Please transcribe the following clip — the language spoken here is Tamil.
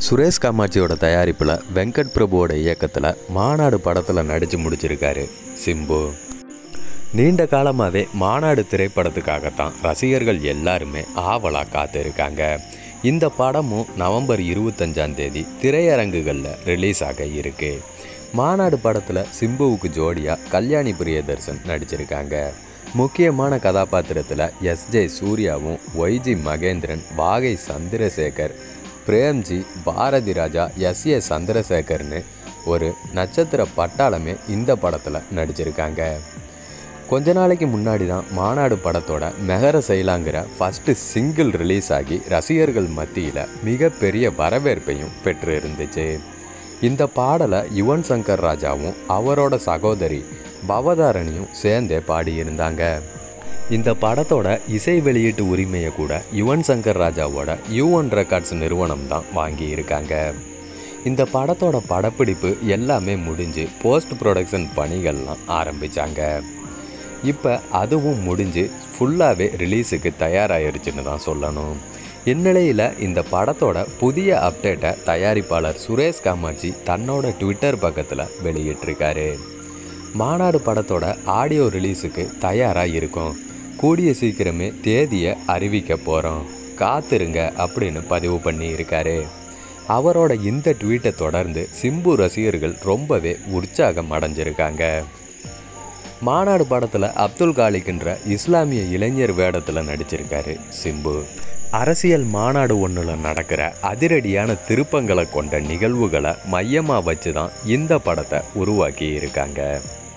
சுரேஷ் காமாட்சியோட தயாரிப்பில் வெங்கட் பிரபுவோட இயக்கத்தில் மாநாடு படத்தில் நடித்து முடிச்சிருக்காரு சிம்பு நீண்ட காலமாகவே மாநாடு திரைப்படத்துக்காகத்தான் ரசிகர்கள் எல்லாருமே ஆவலாக காத்திருக்காங்க இந்த படமும் நவம்பர் இருபத்தஞ்சாம் தேதி திரையரங்குகளில் ரிலீஸ் ஆக இருக்கு மாநாடு படத்தில் சிம்புவுக்கு ஜோடியாக கல்யாணி பிரியதர்சன் நடிச்சிருக்காங்க முக்கியமான கதாபாத்திரத்தில் எஸ்ஜே சூர்யாவும் Y G Mahendran Vagai Chandrasekhar Premji Bharathi Raja S A சந்திரசேகர்னு ஒரு நட்சத்திர பட்டாளமே இந்த படத்தில் நடிச்சிருக்காங்க கொஞ்ச நாளைக்கு முன்னாடி தான் மாநாடு படத்தோட மெகர செயலாங்கிற ஃபஸ்ட்டு சிங்கிள் ரிலீஸ் ஆகி ரசிகர்கள் மத்தியில் மிகப்பெரிய வரவேற்பையும் பெற்று இருந்துச்சு இந்த பாடலை யுவன் சங்கர் ராஜாவும் அவரோட சகோதரி பவதாரணியும் சேர்ந்தே பாடியிருந்தாங்க இந்த படத்தோட இசை வெளியீட்டு உரிமையை கூட யுவன் சங்கர் ராஜாவோட யுவன் ரெக்கார்ட்ஸ் நிறுவனம் தான் வாங்கியிருக்காங்க இந்த படத்தோட படப்பிடிப்பு எல்லாமே முடிஞ்சு போஸ்ட் ப்ரொடக்ஷன் பணிகள்லாம் ஆரம்பித்தாங்க இப்போ அதுவும் முடிஞ்சு ஃபுல்லாகவே ரிலீஸுக்கு தயாராகிருச்சுன்னு தான் சொல்லணும் இந்நிலையில் இந்த படத்தோட புதிய அப்டேட்டை தயாரிப்பாளர் சுரேஷ் காமாட்சி தன்னோட ட்விட்டர் பக்கத்தில் வெளியிட்டிருக்காரு மாநாடு படத்தோட ஆடியோ ரிலீஸுக்கு தயாராக இருக்கும் கூடிய சீக்கிரமே தேதியை அறிவிக்க போகிறோம் காத்திருங்க அப்படின்னு பதிவு பண்ணி இருக்காரு அவரோட இந்த ட்வீட்டை தொடர்ந்து சிம்பு ரசிகர்கள் ரொம்பவே உற்சாகம் அடைஞ்சிருக்காங்க மாநாடு படத்தில் அப்துல் காலிக்ன்ற இஸ்லாமிய இளைஞர் வேடத்தில் நடிச்சிருக்காரு சிம்பு அரசியல் மாநாடு ஒன்றில் நடக்கிற அதிரடியான திருப்பங்களை கொண்ட நிகழ்வுகளை மையமாக வச்சு தான் இந்த படத்தை உருவாக்கி இருக்காங்க